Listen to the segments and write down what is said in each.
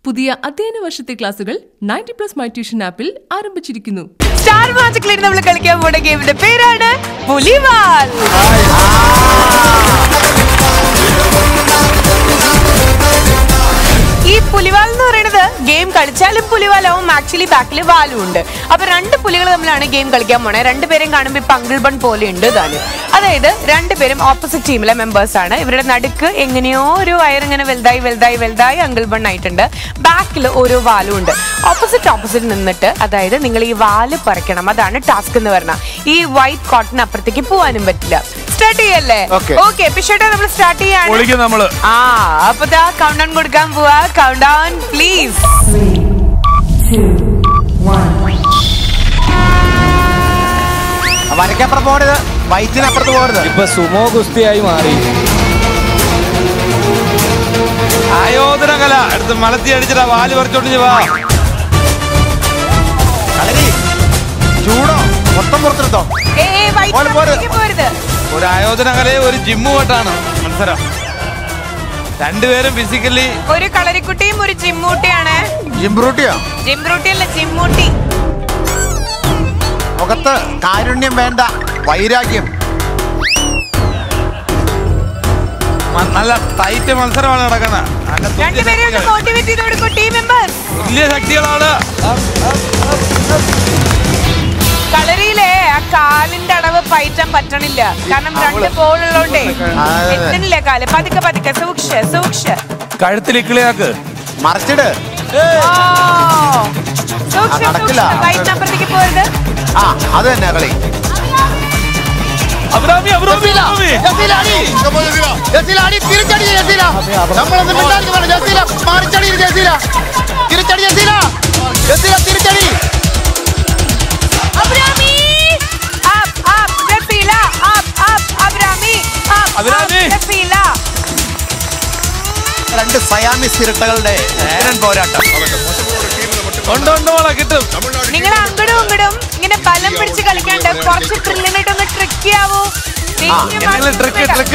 പുതിയ അധ്യയന വർഷത്തെ ക്ലാസുകൾ നയൻറ്റി പ്ലസ് മൈ ട്യൂഷൻ ആപ്പിൽ ആരംഭിച്ചിരിക്കുന്നു സ്റ്റാർ മാജിക്കിൽ നമ്മൾ കളിക്കാൻ പോണ ഗെയിമിന്റെ പേരാണ് പുലിവാൽ ഈ പുലിവാൽ എന്ന് പറയുന്നത് ഗെയിം കളിച്ചാലും പുലിവാലാവും ആക്ച്വലി ബാക്കിൽ വാലും ഉണ്ട് അപ്പൊ രണ്ട് പുലികൾ തമ്മിലാണ് ഗെയിം കളിക്കാൻ പോണേ രണ്ടുപേരും കാണുമ്പോൾ ഇപ്പൊ അങ്കിൾ ബൺ പോലെ ഉണ്ട് താനും അതായത് രണ്ടുപേരും ഓപ്പോസിറ്റ് ടീമിലെ മെമ്പേഴ്സ് ആണ് ഇവരുടെ നടുക്ക് എങ്ങനെയോ ഒരു വയറിങ്ങനെ വലുതായി വലുതായി വലുതായി അങ്കിൾ ബൺ ആയിട്ടുണ്ട് ബാക്കിൽ ഓരോ വാലും ഉണ്ട് ഓപ്പോസിറ്റ് ഓപ്പോസിറ്റ് നിന്നിട്ട് അതായത് നിങ്ങൾ ഈ വാല് പറിക്കണം അതാണ് ടാസ്ക് എന്ന് പറഞ്ഞാൽ ഈ വൈറ്റ് കോട്ടൺ അപ്പുറത്തേക്ക് പോവാനും പറ്റില്ല സ്റ്റാർട്ട് ചെയ്യല്ലേ Okay. ഓക്കെ പിഷേട്ടാ നമ്മൾ സ്റ്റാർട്ട് ചെയ്യാണ് പൊളിക്കും നമ്മള് ആ അപ്പൊ ദാ കൗണ്ട് ഡൗൺ കൊടുക്കാൻ പോവാ കൗണ്ട് ഡൗൺ പ്ലീസ് വരയ്ക്കപ്പുറം പോകരുത് വയറ്റിനപ്പുറത്ത് പോകരുത് ഇപ്പൊ സുമോ ഗുസ്തിയായി മാറി ആയോധന കല അടുത്ത് മലത്തി അടിച്ചിട്ടാ വാല് പറിച്ചോണ്ട് വാ കളരി ചൂടോ മൊത്തം പുറത്തെടുത്തോ പോര്, പോര്. പോരുത് ഒരു ആയോധന കലയെ ഒരു ജിമ്മുമായിട്ടാണ് മത്സരം രണ്ടുപേരും ഫിസിക്കലി ഒരു കളരിക്കുട്ടിയും ഒരു ചിമ്മൂട്ടിയാണ് ജിംബ്രൂട്ടിയോ ജിംറൂട്ടി അല്ല ചിമ്മൂട്ടി മുഖത്ത് കാരുണ്യം വേണ്ട വൈരാഗ്യം നല്ല ടൈറ്റ് മത്സരമാണ് നടക്കുന്നത് നല്ല തുല്യ രണ്ടുപേരും ഒന്ന് ശക്തികൾ. മോട്ടിവേറ്റ് ചെയ്ത് കൊടുക്കും ടീം മെമ്പേഴ്സ് തുല്യ ശക്തികളാണ് കളരിയിലെ ആ കാലിന്റെ അടവ് പയറ്റാൻ പറ്റണില്ല കാരണം രണ്ട് ബോൾ ഉള്ളോണ്ടേ അതെ. എത്തണില്ല കാല് പതുക്കെ പതുക്കെ സൂക്ഷ സൂക്ഷ കഴുത്തിൽ ഇക്കിളിയാക്ക് മറിച്ചിട് ഓ. സൂക്ഷം, നടക്കില്ല. സൂക്ഷം. വയറ്റിനപ്പുറത്തേക്ക് പോരുത് ആ അത് തന്നെ കളി അബ്രാമി അബ്രാമി അബ്രാമി അബ്രാമി up up Rafeela up up അബ്രാമി up അബ്രാമി. up Rafeela രണ്ട് സയാമിസ് ഇരട്ടകളുടെ ഉഗ്രൻ പോരാട്ടം ഉണ്ട് ഉണ്ട് മോളെ കിട്ടും നിങ്ങൾ അങ്ങടും ഇങ്ങടും ഇങ്ങനെ ബലം പിടിച്ച് കളിക്കാണ്ട് കുറച്ച് ട്രില്ലിനായിട്ട് ഒന്ന് ട്രിക്കി ആവൂ എന്തെങ്കിലും trick, trick.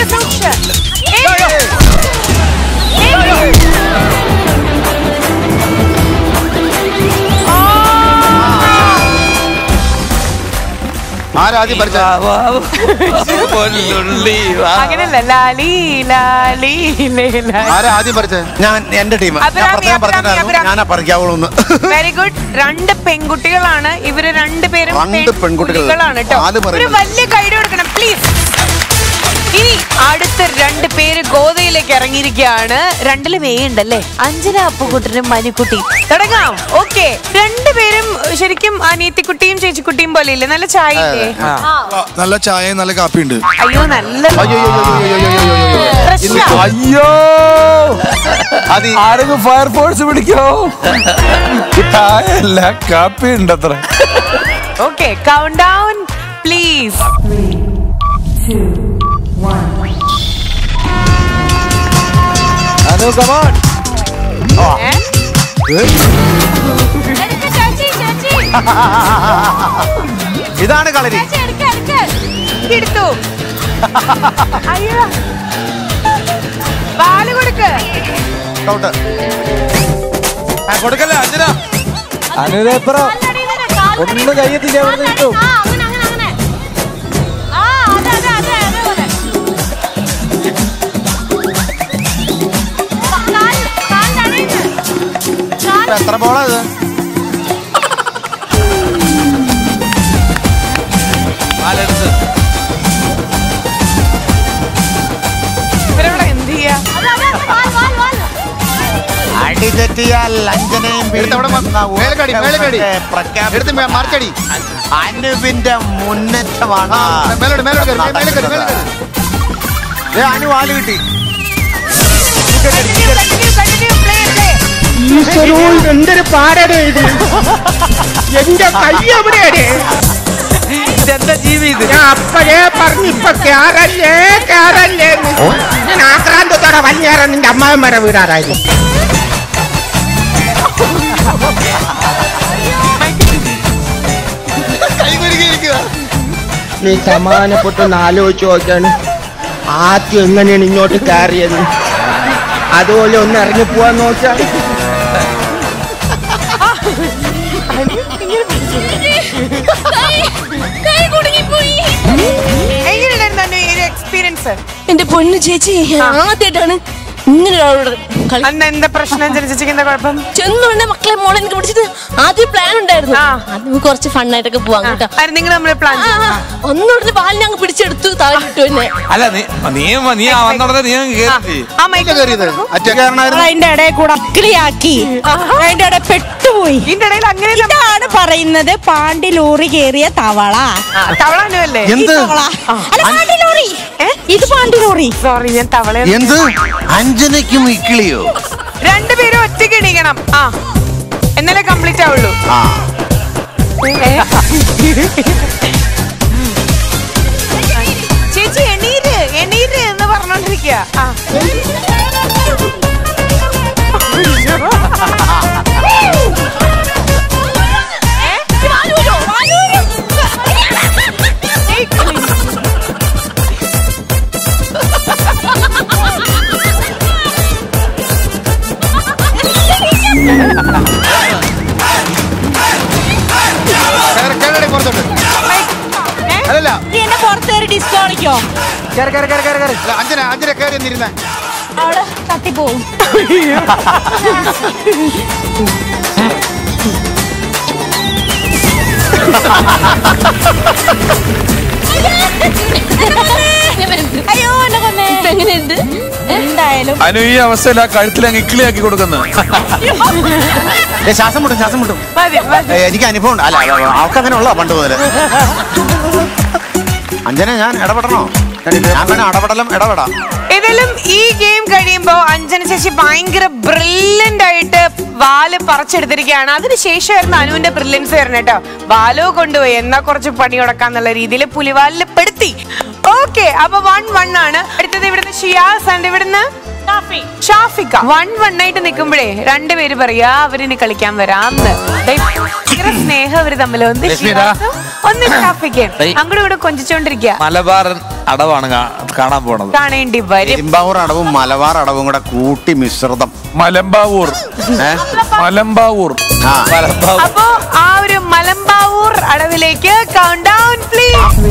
ആരാദ്യം പഠിച്ച പൊന്നുള്ളി വാ. അങ്ങനല്ല ലാലി ലാലി ലേ, ലാലി ആരാ ആദ്യം പഠിച്ചത് ഞാൻ എന്റെ ടീം ഞാൻ അബ്രാമി, പ്രത്യേകം അബ്രാമി, പറഞ്ഞിട്ടായിരുന്നു അബ്രാമി. ഞാനാ പറിക്കാവുള്ളൂ എന്ന് വെരി ഗുഡ് രണ്ട് പെൺകുട്ടികളാണ് ഇവര് രണ്ടുപേരും രണ്ട് പെൺകുട്ടികൾ. പെൺകുട്ടികളാണ് കേട്ടോ നാല് ഒരു പറയുന്നത്. വലിയ കൈഡ് കൊടുക്കണം പ്ലീസ് ഇനി അടുത്ത രണ്ട് പേര് ഗോതയിലേക്ക് ഇറങ്ങിയിരിക്കുകയാണ് രണ്ടിലും ഏ ഉണ്ടല്ലേ അഞ്ജന അപ്പുകുട്ടനും മനുക്കുട്ടി തുടങ്ങാം ഓക്കെ രണ്ടുപേരും ശരിക്കും അനിയത്തിക്കുട്ടിയും ചേച്ചിക്കുട്ടിയും പോലെ ഇല്ലേ നല്ല ചായ ഇല്ലേ ആ. നല്ല ചായയും നല്ല കാപ്പിയുണ്ട് അയ്യോ നല്ല അയ്യോ അയ്യോ, അയ്യോ, അയ്യോ, അയ്യോ, അയ്യോ, അയ്യോ. ഫ്രഷാ. അയ്യോ അത് ഈ- ആരെങ്കിലും ഫയർഫോഴ്സ് പിടിക്കോ ചായല്ല കാപ്പി ഉണ്ട് അത്ര okay count down please Anu come on ഇതാണ് കളരി എടുത്തു അയ്യോ പാല് കൊടുക്ക് ഔട്ട്. ആ, കൊടുക്കല്ലേ അഞ്ജന അനുരേപ്പറ ഒന്ന് കയ്യെത്തില്ല എവിടെ കിട്ടും ഇപ്പൊ എത്ര ബോളാ ഇത് നാലെടുത്ത് ഇവരവിടെ എന്ത് ചെയ്യാ അടി തെറ്റിയാൽ അഞ്ജനയും മേലക്കടി, മേലക്കടി. എടുത്ത് മറിച്ചടി അനുവിന്റെ മുന്നേറ്റമാണ് മേലോട്ട് മേലോട്ട് കയറി, മേലോട്ട് കയറി, മേലോട്ട് കയറി. ദേ, അനു വാല് കിട്ടി Continue, continue, continue, play, play. ഈശ്വരോ എന്തൊരു പാടടേ ഇത് എന്റെ കൈ എവിടെയാണ് ഇതെന്താ ജീവി ഇത് ഞാൻ അപ്പഴേ പറഞ്ഞു ഇപ്പൊ കേറല്ലേ കേറല്ലേ എന്ന്. ഞാൻ ആക്രാന്തത്തോടെ വലിഞ്ഞേറാൻ നിന്റെ അമ്മാവൻ വരെ വീടാറായിരുന്നു നീ സമാനപ്പെട്ടൊന്ന് ആലോചിച്ച് നോക്കാണ് ആദ്യം എങ്ങനെയാണ് ഇങ്ങോട്ട് കയറിയത് അതുപോലെ ഒന്ന് ഇറങ്ങി പോവാൻ നോക്കിയാൽ എങ്ങനെയുണ്ടായിരുന്നു അനു ഈ ഒരു എക്സ്പീരിയൻസ് എന്റെ പൊന്നു ചേച്ചി ആദ്യമായിട്ടാണ് ഇങ്ങനെ ഒരാളോട് കളി അന്ന് എന്താ പ്രശ്നം ചേച്ചിക്ക് എന്താ കുഴപ്പം ചെന്നുടനെ മക്കളെ മോളെ എനിക്ക് പിടിച്ചിട്ട് ആദ്യം പ്ലാൻ ഉണ്ടായിരുന്നു ആ. അത് കുറച്ച് ഫണ്ണായിട്ടൊക്കെ പോവാം കേട്ടോ ആര് നിങ്ങൾ നമ്മൾ പ്ലാൻ ആ, ആ. ഒന്നുടനെ പാലിനെ അങ്ങ് പിടിച്ചെടുത്തു താഴെ ഇട്ടു എന്നെ അല്ല നീ നീ നീ വന്നോടനെ നീ അങ്ങ് കേറി ആ മൈക്ക് കയറിയത് അറ്റക്കാരനായിരുന്നു അതിന്റെ ഇടയിൽ കൂടെ അക്കിളിയാക്കി അതിന്റെ ഇടയിൽ പെട്ടുപോയി ഇതിന്റെ ഇടയിൽ അങ്ങനെ ഇതാണ് പറയുന്നത് പാണ്ടി ലോറി കേറിയ തവള തവള അനുവല്ലേ ഈ എന്ത് തവള അല്ല പാണ്ടി ലോറി ഇത് പാണ്ടി ലോറി സോറി ഞാൻ തവള എന്ത് അഞ്ജനയ്ക്കും ഇക്കിളിയോ രണ്ടുപേരും ഒറ്റയ്ക്ക് എണീക്കണം ആ എന്നാലേ കംപ്ലീറ്റ് ആവുള്ളൂ ആ ഏ? ചേച്ചി എണീര് എണീര് എന്ന് പറഞ്ഞോണ്ടിരിക്കുക ആ കേരള പുറത്തോട്ട് അല്ലല്ല നീ എന്നെ പുറത്ത് കയറി ഡിസ്കോ കളിക്കോ കേറി കേറി കേറി കേറി കേറി അല്ല, അഞ്ജന അഞ്ജന കയറി എന്നിരുന്നേ അവിടെ തട്ടിപ്പോവും അയ്യോ എന്നെ കൊന്നേ എങ്ങനെയുണ്ട് എന്തായാലും അനു ഈ അവസ്ഥയിൽ ആ കഴുത്തിൽ അങ്ങ് ഇക്കിളിയാക്കി കൊടുക്കുന്നു ഏ, ശ്വാസം മുട്ടും ശ്വാസം മുട്ടും മതി മതി ഏ, എനിക്ക് അനുഭവം ഉണ്ട് അല്ല അല്ല, അവൾക്ക് അങ്ങനെ ഉള്ള പണ്ട് മുതല് അഞ്ജന ഞാൻ ഇടപെടണോ ഞാൻ വേണം ഇടപെടലും ഇടപെടാം ഇതിലും ഈ ഗെയിം കഴിയുമ്പോ അഞ്ജന ചേച്ചി ഭയങ്കര ബ്രില്യന്റ് ആയിട്ട് വാല് പറിച്ചെടുത്തിരിക്കുകയാണ് അതിനുശേഷമായിരുന്നു അനുവിന്റെ ബ്രില്യൻസ് വരുന്നത് കേട്ടോ വാലോ കൊണ്ടുപോയി എന്നാ കുറച്ച് പണി കൊടുക്കാന്നുള്ള രീതിയിൽ പുലിവാലിൽ പെടുത്തി ഓക്കെ അപ്പൊ വൺ വൺ ആണ് അടുത്തത് ഇവിടുന്ന് ഷിയാസ് ആൻഡ് ഇവിടുന്ന് ഷാഫിക്ക വൺ വൺ ആയിട്ട് നിൽക്കുമ്പോഴേ രണ്ടുപേര് പറയാ അവരിനി കളിക്കാൻ വരാന്ന് ദേ, ഭയങ്കര സ്നേഹം അവര് തമ്മിൽ ഒന്ന് ലക്ഷ്മിടാ. ഷിയാസും ഒന്ന് ഷാഫിക്കയും ദേ. അങ്ങോട്ടും ഇവിടെ കൊഞ്ചിച്ചോണ്ടിരിക്കുക മലബാറൻ അടവാണ് കാ- കാണാൻ പോണത് കാണേണ്ടി വരും പെരുമ്പാവൂർ അടവും മലബാർ അടവും കൂടെ കൂട്ടി മിശ്രിതം മലമ്പാവൂർ ഏ? മലമ്പാവൂർ ആ മലബാർ അപ്പോ ആ ഒരു മലമ്പാവൂർ അടവിലേക്ക് കൗണ്ട് ഡൗൺ പ്ലീസ്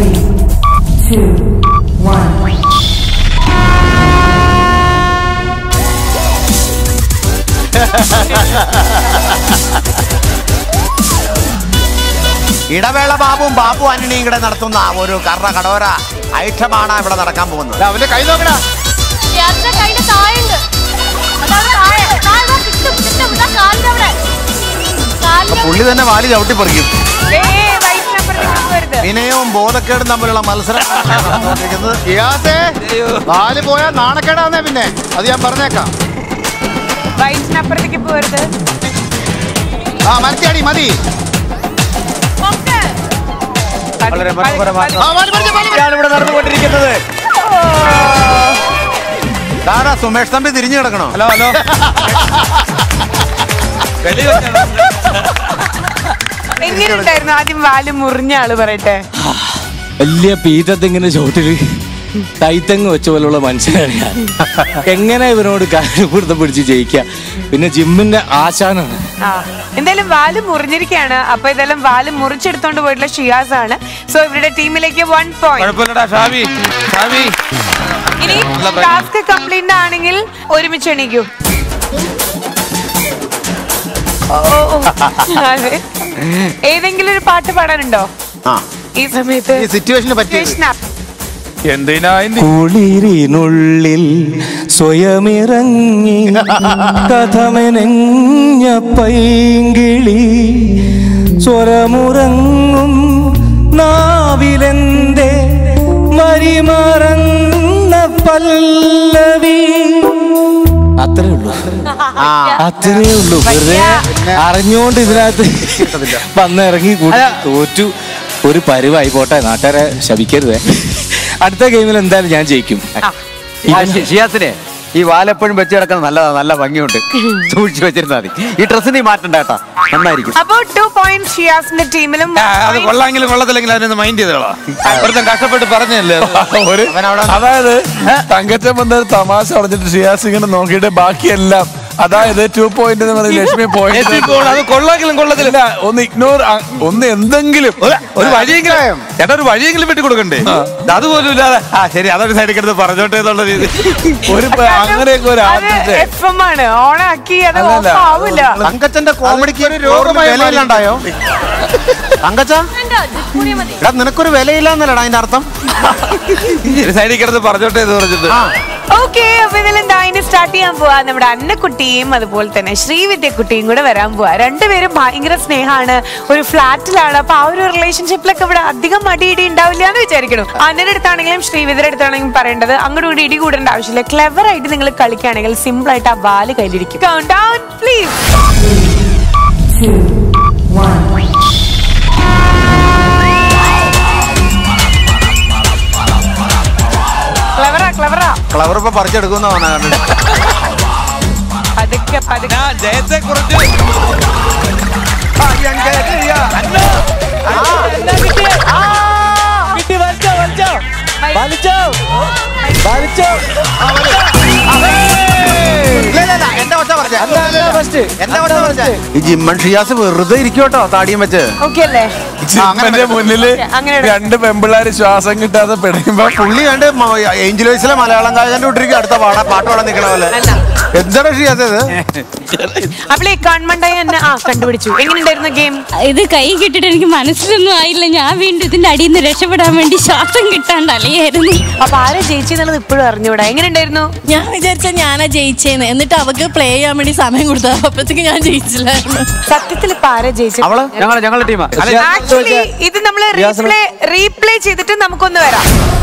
ഇടവേള ബാബുവും ബാബു ആന്റണിയും കൂടെ നടത്തുന്ന ഒരു കറ കടോര ഐറ്റമാണ് ഇവിടെ നടക്കാൻ പോകുന്നത് അല്ല, അവന്റെ കൈ നോക്കടാ കൈയുടെ താഴുണ്ട് അതാണ് താഴെ താഴെ കിട്ടും കിട്ടും ഇതാ കാലിന്റെ അവിടെ കാലിന്റെ പുള്ളി തന്നെ വാലി ചവിട്ടി പറിക്കും വരുത് വിനയവും ബോധക്കേടും തമ്മിലുള്ള മത്സരം നടന്നുകൊണ്ടിരിക്കുന്നത്. ഇയാസേ നാല് പോയാൽ നാണക്കേടാന്നേ പിന്നെ അത് ഞാൻ പറഞ്ഞേക്കാം വയസ്സിനപ്പുറത്തേക്ക് പോരുത് ആ മരത്തിയാടി മതി വളരെ മനോഹരമായ ആ, മതി, മതി, മതി, മതി. ാണ് ഇവിടെ നടന്നുകൊണ്ടിരിക്കുന്നത് ദാടാ സുമേഷ് തമ്പി തിരിഞ്ഞു കിടക്കണോ ഹലോ ഹലോ വെളി വെക്കണം. എങ്ങനെയുണ്ടായിരുന്നു ആദ്യം വാല് മുറിഞ്ഞ ആള് പറയട്ടെ വലിയ പീറ്റത്തിങ്ങനെ ചോട്ടില് തൈത്തങ്ങ് വെച്ച പോലുള്ള മനുഷ്യനാണ് ഞാൻ എങ്ങനെ ഇവനോട് കാര്യപ്പെടുത്തം പിടിച്ച് ജയിക്കുക പിന്നെ ജിമ്മിന്റെ ആശാനാണ് ആ എന്തായാലും വാല് മുറിഞ്ഞിരിക്കുകയാണ് അപ്പൊ ഇതെല്ലാം വാല് മുറിച്ചെടുത്തോണ്ട് പോയിട്ടുള്ള ഷിയാസ് ആണ് സോ ഇവരുടെ ടീമിലേക്ക് വൺ പോയിന്റ് കുഴപ്പമില്ലടാ ഷാവി ഷാവി ഇനി നല്ല ഭംഗി. ടാസ്ക് കംപ്ലീറ്റ് ആണെങ്കിൽ ഒരുമിച്ച് എണീക്കൂ ഓ, ഓ, അതെ. ഏതെങ്കിലും ഒരു പാട്ട് പാടാനുണ്ടോ ആ ഈ സമയത്ത് ഈ സിറ്റുവേഷന് പറ്റിയത് Situation up. എന്തിനാ കുളിരിനുള്ളിൽ സ്വയമിറങ്ങി കഥമെനഞ്ഞ പൈങ്കിളി സ്വരമുറങ്ങും നാവിലെന്തേ മരിമറന്ന പല്ലവി അത്രേ ഉള്ളൂ ആ അത്രേ ഉള്ളൂ വെറുതെ അറിഞ്ഞുകൊണ്ട് ഇതിനകത്ത് വന്നിറങ്ങി കൂടി തോറ്റു ഒരു പരിവായി പോട്ടെ നാട്ടുകാരെ ശപിക്കരുതേ അടുത്ത ഗെയിമിൽ എന്തായാലും ഞാൻ ജയിക്കും ഷിയാസിനെ ഈ വാലെപ്പോഴും വെച്ച് കിടക്കുന്നത് നല്ലതാ നല്ല ഭംഗിയുണ്ട് സൂക്ഷിച്ചു വെച്ചിരുന്നാൽ മതി ഈ ഡ്രസ്സ് നീ മാറ്റണ്ട കേട്ടാ നന്നായിരിക്കും അപ്പൊ ടു പോയിന്റ് ഷിയാസിന്റെ ടീമിലും ആ, അത് കൊള്ളാമെങ്കിലും കൊള്ളത്തില്ലെങ്കിലും അതിനൊന്ന് മൈൻഡ് ചെയ്തോളാം ഒരുത്തൻ കഷ്ടപ്പെട്ട് പറഞ്ഞല്ലേ ഒരു അതായത് തങ്കച്ചൻ വന്ന ഒരു തമാശ പറഞ്ഞിട്ട് ഷിയാസ് ഇങ്ങനെ നോക്കിയിട്ട് ബാക്കിയെല്ലാം അതായത് ടു പോയിന്റ് എന്ന് പറയുന്നത് ലക്ഷ്മി ലക്ഷ്മി പോയിന്റ് പോണം, അത് കൊള്ളാങ്കിലും കൊള്ളത്തില്ല ഒന്ന് ഇഗ്നോർ ഒന്ന് എന്തെങ്കിലും ഒരു- ഒരു വഴിയെങ്കിലും ചേട്ടാ ഒരു വഴിയെങ്കിലും വിട്ടു കൊടുക്കണ്ടേ അതുപോലും ഇല്ലാതെ ആ ശരി അതൊരു സൈഡിൽ കിടന്ന് പറഞ്ഞോട്ടെ എന്നുള്ള രീതി ഒരു പ- അങ്ങനെയൊക്കെ ഒരു അത് ആദ്യത്തെ എഫ് എം ആണ് ഓണാക്കി അത് അല്ലല്ല. ഓഫ് ആവില്ല തങ്കച്ചന്റെ കോമഡിക്ക് ഒരു രോഗമായി വിലയില്ലാണ്ടായോ തങ്കച്ച എടാ നിനക്കൊരു വിലയില്ലാന്നല്ലടാ അതിന്റെ അർത്ഥം ഒരു സൈഡിൽ കിടന്ന് പറഞ്ഞോട്ടെ എന്ന് പറഞ്ഞിട്ട് ഓക്കെ അപ്പൊ ഇതിൽ എന്താ ഇനി സ്റ്റാർട്ട് ചെയ്യാൻ പോവാ നമ്മുടെ അന്നക്കുട്ടിയും അതുപോലെ തന്നെ ശ്രീവിദ്യക്കുട്ടിയും കൂടെ വരാൻ പോവാ രണ്ടുപേരും ഭയങ്കര സ്നേഹമാണ് ഒരു ഫ്ലാറ്റിലാണ് അപ്പൊ ആ ഒരു റിലേഷൻഷിപ്പിലൊക്കെ ഇവിടെ അധികം മടിയിടി ഉണ്ടാവില്ല എന്ന് വിചാരിക്കണം അന്നയുടെ അടുത്താണെങ്കിലും ശ്രീവിദ്യയുടെ അടുത്താണെങ്കിലും പറയേണ്ടത് അങ്ങോട്ട് കൂടി ഇടി കൂടേണ്ട ആവശ്യമില്ല ക്ലെവർ ആയിട്ട് നിങ്ങൾ കളിക്കുകയാണെങ്കിൽ സിമ്പിൾ ആയിട്ട് ആ വാല് കയ്യിലിരിക്കും കൗണ്ട് ഡൗൺ പ്ലീസ് ക്ലെവറാ ക്ലെവറാ ക്ലവർ ഇപ്പൊ പറിച്ചെടുക്കുന്ന കണ്ടിട്ട് പതുക്കെ പതുക്കെ ഞാൻ ജയത്തെ കുറിച്ച് എന്റെ ഒച്ച പറഞ്ഞേ എന്റെ ഒച്ച പറഞ്ഞേ ഈ ജിമ്മൻ ഷിയാസ് വെറുതെ ഇരിക്കോട്ടോ താടിയും വെച്ച് ഓക്കെ അല്ലേ ജിമ്മന്റെ മുന്നില് അങ്ങനെ രണ്ട് പെമ്പിള്ളാര് ശ്വാസം കിട്ടാതെ പിടയുമ്പോ പുള്ളി കണ്ട് ഏഞ്ചൽ വയസ്സിലെ മലയാളം ഗായകന്റെ വിട്ടിരിക്കും അടുത്ത പാട പാട്ട് പാടാൻ നിൽക്കണ പോലെ അല്ല. എന്താണ് ഷിയാസ് ഇത് അപ്പോൾ ഈ കൺമണ്ടായി എന്നെ ആ കണ്ടുപിടിച്ചു എങ്ങനെയുണ്ടായിരുന്നു ഗെയിം ഇത് കൈ കിട്ടിട്ട് എനിക്ക് മനസ്സിലൊന്നും ആയില്ല ഞാൻ വീണ്ടും ഇതിന്റെ അടിയിൽ നിന്ന് രക്ഷപ്പെടാൻ വേണ്ടി ശ്വാസം കിട്ടാണ്ട് അലയായിരുന്നു അപ്പൊ ആരെ ജയിച്ചെന്നുള്ളത് ഇപ്പോഴും അറിഞ്ഞൂടാ എങ്ങനെയുണ്ടായിരുന്നു ഞാൻ വിചാരിച്ച ഞാനാ ജയിച്ചേന്ന് എന്നിട്ട് അവക്ക് പ്ലേ ചെയ്യാൻ വേണ്ടി സമയം കൊടുത്തു അപ്പഴത്തേക്ക് ഞാൻ ജയിച്ചില്ലായിരുന്നു സത്യത്തിൽ ഇപ്പൊ ആരെ ജയിച്ചത് അവള് ഞങ്ങള് ഞങ്ങളുടെ ടീമാ ആക്ച്വലി ഇത് നമ്മൾ റീപ്ലേ റീപ്ലേ ചെയ്തിട്ട് നമുക്കൊന്ന് വരാം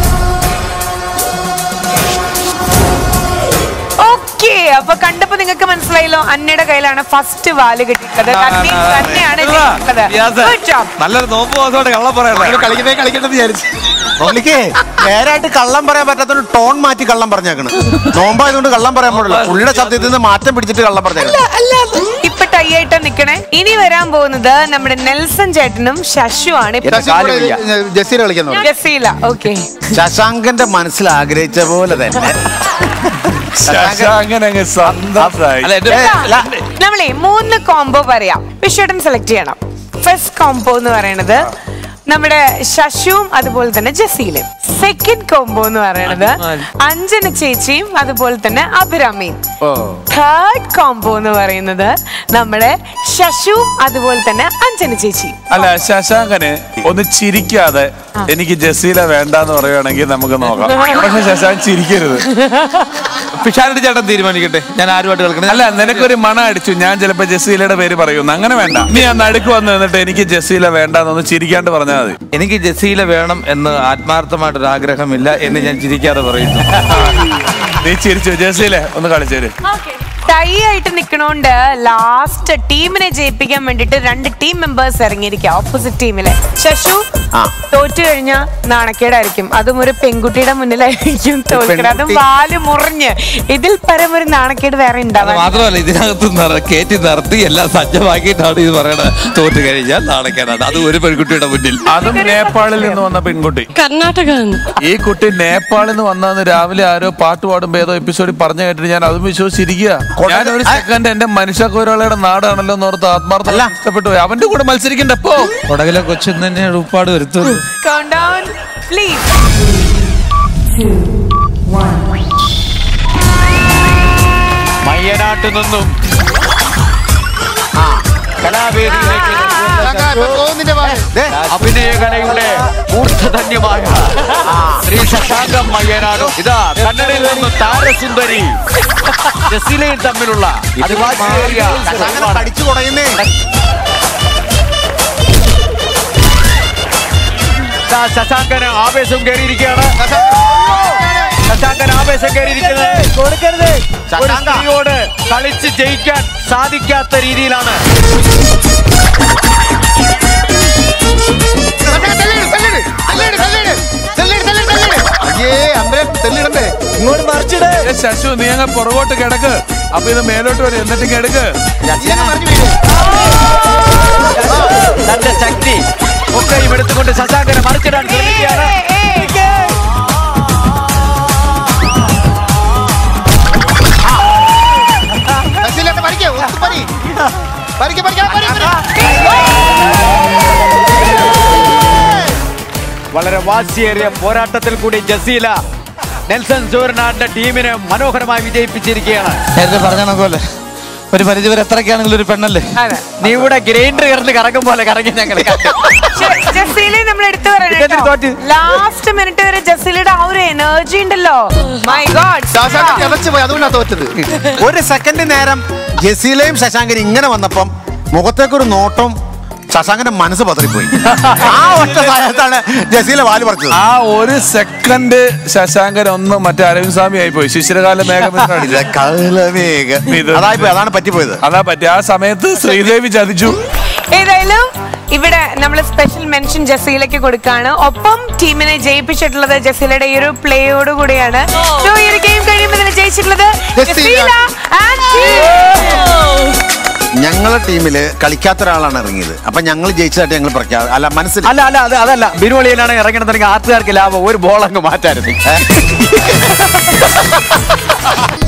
ഓക്കെ അപ്പൊ കണ്ടപ്പോ നിങ്ങൾക്ക് മനസ്സിലായല്ലോ അന്നയുടെ കയ്യിലാണ് ഫസ്റ്റ് വാല് കിട്ടിയത് കന്നി തന്നെയാണ് ജയിക്കുന്നത് Good job. നല്ലൊരു നോമ്പ് മാസമായിട്ട് കള്ളം പറയല്ലേ കളിക്കട്ടെ കളിക്കട്ടെ വിചാരിച്ചു പുള്ളിക്ക് നേരായിട്ട് കള്ളം പറയാൻ പറ്റാത്ത ടോൺ മാറ്റി കള്ളം പറഞ്ഞേക്കണ് നോമ്പായതുകൊണ്ട് കള്ളം പറയാൻ പാടില്ല പുള്ളിയുടെ ശബ്ദത്തിൽ നിന്ന് മാറ്റം പിടിച്ചിട്ട് കള്ളം പറഞ്ഞേക്കണം ഇപ്പൊ ടൈ ആയിട്ട് നിക്കണേ ഇനി വരാൻ പോകുന്നത് നമ്മുടെ നെൽസൺ ചേട്ടനും ശശു ആണ് എന്റെ കാല് വയ്യ. ജസീര കളിക്കുന്നു ജസീല ഓക്കെ ശശാങ്കന്റെ മനസ്സിൽ ആഗ്രഹിച്ച പോലെ തന്നെ ശശാങ്കൻ അങ്ങ് സന്തോഷായി അല്ല എന്റെ നമ്മളെ മൂന്ന് കോംബോ പറയാം വിഷേട്ടൻ സെലക്ട് ചെയ്യണം ഫസ്റ്റ് കോംബോ എന്ന് പറയുന്നത് നമ്മുടെ ശശുവും അതുപോലെ തന്നെ ജസീലും സെക്കൻഡ് കോംബോ എന്ന് പറയുന്നത് അഞ്ജന ചേച്ചിയും അതുപോലെ തന്നെ അഭിരാമിയും തേർഡ് കോംബോ എന്ന് പറയുന്നത് നമ്മുടെ ശശുവും അതുപോലെ തന്നെ അഞ്ജന ചേച്ചിയും അല്ല ശശാങ്കന് ഒന്ന് ചിരിക്കാതെ എനിക്ക് ജസീല വേണ്ടാന്ന് പറയുവാണെങ്കിൽ നമുക്ക് നോക്കാം പക്ഷെ ശശാങ്കൻ ചിരിക്കരുത് പിഷാരടി ചേട്ടൻ തീരുമാനിക്കട്ടെ ഞാൻ ആരുമായിട്ട് കളിക്കണം അല്ല നിനക്കൊരു മണ അടിച്ചു ഞാൻ ചിലപ്പോ ജസീലയുടെ പേര് പറയുന്നു അങ്ങനെ വേണ്ട നീ ആ നടുക്ക് വന്ന് നിന്നിട്ട് എനിക്ക് ജസീല വേണ്ടാന്നൊന്ന് ചിരിക്കാണ്ട് പറഞ്ഞാൽ മതി എനിക്ക് ജസീല വേണം എന്ന് ആത്മാർത്ഥമായിട്ടൊരു ആഗ്രഹമില്ല എന്ന് ഞാൻ ചിരിക്കാതെ പറയുന്നു നീ ചിരിച്ചു ജസീലെ ഒന്ന് കളിച്ചേര് ടൈ ആയിട്ട് നിൽക്കണോണ്ട് ലാസ്റ്റ് ടീമിനെ ജയിപ്പിക്കാൻ വേണ്ടിട്ട് രണ്ട് ടീം മെമ്പേഴ്സ് ഇറങ്ങിയിരിക്കുക ഓപ്പോസിറ്റ് ടീമിലെ ശശു തോറ്റു കഴിഞ്ഞാൽ നാണക്കേടായിരിക്കും അതും ഒരു പെൺകുട്ടിയുടെ മുന്നിലായിരിക്കും തോൽക്കണം അതും വാല് മുറിഞ്ഞ് ഇതിൽ പരം ഒരു നാണക്കേട് വേറെ അത് ഉണ്ടാവാൻ മാത്രമല്ല ഇതിനകത്ത് നിറ- കയറ്റി നിർത്തി എല്ലാം സജ്ജമാക്കിയിട്ടാണ് ഇത് പറയണത് തോറ്റു കഴിഞ്ഞാൽ നാണക്കേടാണ് അത് ഒരു പെൺകുട്ടിയുടെ മുന്നിൽ അതും നേപ്പാളിൽ നിന്ന് വന്ന പെൺകുട്ടി കർണാടക ഈ കുട്ടി നേപ്പാളിൽ നിന്ന് വന്നാന്ന് രാവിലെ ആരോ പാട്ട് പാടുമ്പോ ഏതോ എപ്പിസോഡിൽ പറഞ്ഞു കേട്ടിട്ട് ഞാൻ അതും വിശ്വസിച്ചിരിക്കുക ഞാൻ ഒരു സെക്കൻഡ് എന്റെ മനുഷ്യ കോരാളിയുടെ നാടാണല്ലോ എന്ന് ഓർത്ത് ആത്മാർത്ഥം ഇഷ്ടപ്പെട്ടു പോയി. അവന്റെ കൂടെ മത്സരിക്കണ്ടപ്പോ കൊടകിലെ കൊച്ചു തന്നെ ഉപ്പാട് വരുത്തുന്നു കൗണ്ടൗൺ പ്ലീസ് മയ്യനാട്ട് നിന്നും കലാവേദിയിലേക്ക് അഭിനയകലയുടെ ഊർധന്യമായ ശ്രീ ശശാങ്കം മയ്യനാടും ഇതാ കന്നഡയിൽ നിന്ന് താരസുന്ദരി ജസീലയും തമ്മിലുള്ള അതിവാചിയേറിയ പഠിച്ചു തുടങ്ങുന്നേ ഇതാ ശശാങ്കന് ആവേശം കയറിയിരിക്കുകയാണ് ശശാങ്കൻ ആവേശം കയറിയിരിക്കുന്നത് കൊടുക്കരുത് ഒരു ശശാങ്ക. സ്ത്രീയോട് കളിച്ച് ജയിക്കാൻ സാധിക്കാത്ത രീതിയിലാണ് അയ്യേ അമ്പലം തെല്ലിടണ്ടേ ഇങ്ങോട്ട് മറിച്ചിട് ശശു നീ അങ്ങ് പുറകോട്ട് കിടക്ക് അപ്പൊ ഇത് മേലോട്ട് വരും എന്നിട്ട് കിടക്ക് തന്റെ ശക്തി ഒക്കെയും എടുത്തുകൊണ്ട് ശശാങ്കനെ മറിച്ചിടാൻ ശ്രമിക്കുകയാണ് ശശിലെ പറിക്ക്, പറിക്ക്, പറിക്ക്, പറിക്ക്. വളരെ വാശിയേറിയ പോരാട്ടത്തിൽ കൂടി ജസീല നെൽസൺ സൂര്യനാടിന്റെ ടീമിനെ മനോഹരമായി വിജയിപ്പിച്ചിരിക്കുകയാണ് നേരത്തെ പറഞ്ഞ കണക്കല്ലേ ഒരു പരിധി വരെ എത്രയൊക്കെയാണെങ്കിലും ഒരു പെണ്ണല്ലേ അതെ നീ ഇവിടെ ഗ്രൈൻഡർ കിടന്ന് കറങ്ങും പോലെ കറങ്ങി ഞങ്ങൾ ജസീലെ നമ്മൾ എടുത്തു ഇതെന്തൊരു തോറ്റ്? ലാസ്റ്റ് മിനിറ്റ് വരെ ജസീലയുടെ ആ ഒരു എനർജി ഉണ്ടല്ലോ മൈ ഗോഡ് ശശാങ്കൻ കിതച്ചു പോയി അതുകൊണ്ടാണ് തോറ്റത് ഒരു സെക്കൻഡ് നേരം ജസീലയും ശശാങ്കനും ഇങ്ങനെ വന്നപ്പം മുഖത്തേക്കൊരു നോട്ടം ശശാങ്കന്റെ മനസ്സ് പതറിപ്പോയി ആ ഒറ്റ സമയത്താണ് ജസീല വാല് പറിച്ചത് ആ ഒരു സെക്കൻഡ് ശശാങ്കൻ ഒന്ന് മറ്റേ അരവിന്ദ് സ്വാമി ആയി പോയി ശിശിരകാല മേഘം ഇത്. അതായിപ്പോയി അതാണ് പറ്റിപ്പോയത് അതാ പറ്റി ആ സമയത്ത് ശ്രീദേവി ചതിച്ചു ഏതായാലും ഇവിടെ നമ്മൾ സ്പെഷ്യൽ മെൻഷൻ ജസീലയ്ക്ക് കൊടുക്കാണ് ഒപ്പം ടീമിനെ ജയിപ്പിച്ചിട്ടുള്ളത് ജസീലയുടെ ഈ ഒരു പ്ലേയോട് കൂടിയാണ് So, ഈ ഒരു ഗെയിം കഴിയുമ്പോൾ ഇതിൽ ജയിച്ചിട്ടുള്ളത് ജസീല. Jaseela and team. ഞങ്ങളെ ടീമില് കളിക്കാത്ത ഒരാളാണ് ഇറങ്ങിയത് അപ്പൊ ഞങ്ങൾ ജയിച്ചതായിട്ട് ഞങ്ങൾ പ്രഖ്യാപനം അല്ല മനസ്സിൽ അല്ല അല്ല അത് അതല്ല ബിനുവളിയിലാണ് ഇറങ്ങണമെന്നുണ്ടെങ്കിൽ ആർട്ടുകാർക്ക് ലാഭം ഒരു ബോൾ അങ്ങ് മാറ്റായിരുന്നു